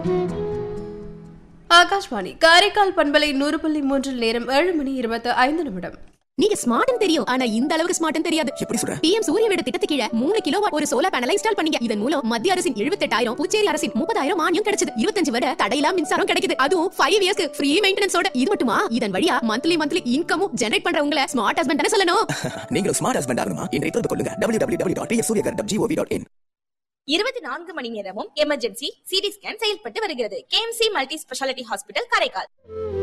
ஆகாஷ்வாணி காரைக்கால் பண்பலை நூறு புள்ளி மூன்றில் நேரம் ஏழு மணி இருபத்தி ஐந்து நிமிடம் நீங்க ஸ்மார்ட்னு தெரியும் ஆனா இந்த அளவுக்கு ஸ்மார்ட்னு தெரியாது எப்படி சொல்ற பிஎம் சூரிய வீடு திட்டத்துக்கு கீழ மூணு கிலோ ஒரு சோலார் பேனலை இன்ஸ்டால் பண்ணீங்க இதன் மூலம் மத்திய அரசின் எழுபத்தெட்டாயிரம் புதுச்சேரி அரசின் முப்பதாயிரம் மானியம் கிடைச்சது இருபத்தஞ்சு வரை தடையில்லா மின்சாரம் கிடைக்குது அதுவும் ஃபைவ் இயர்ஸ்க்கு ஃப்ரீ மெயின்டெனன்ஸோட இது மட்டுமா இதன் வழியா மந்த்லி மந்த்லி இன்கமும் ஜெனரேட் பண்ற உங்களை ஸ்மார்ட் ஹஸ்பண்ட் தானே சொல்லணும் நீங்களும் ஸ்மார்ட் ஹஸ்பண்ட் ஆகணுமா இன்றைய தொடர்பு கொள்ளுங்க டபிள்யூ டபிள்யூ டபிள்யூ டாட் சூரியகர் டாட் ஜிஓவி டாட் இன் இருபத்தி நான்கு மணி நேரமும் எமர்ஜென்சி சிடி ஸ்கேன் செயல்பட்டு வருகிறது KMC multi speciality hospital Karaikal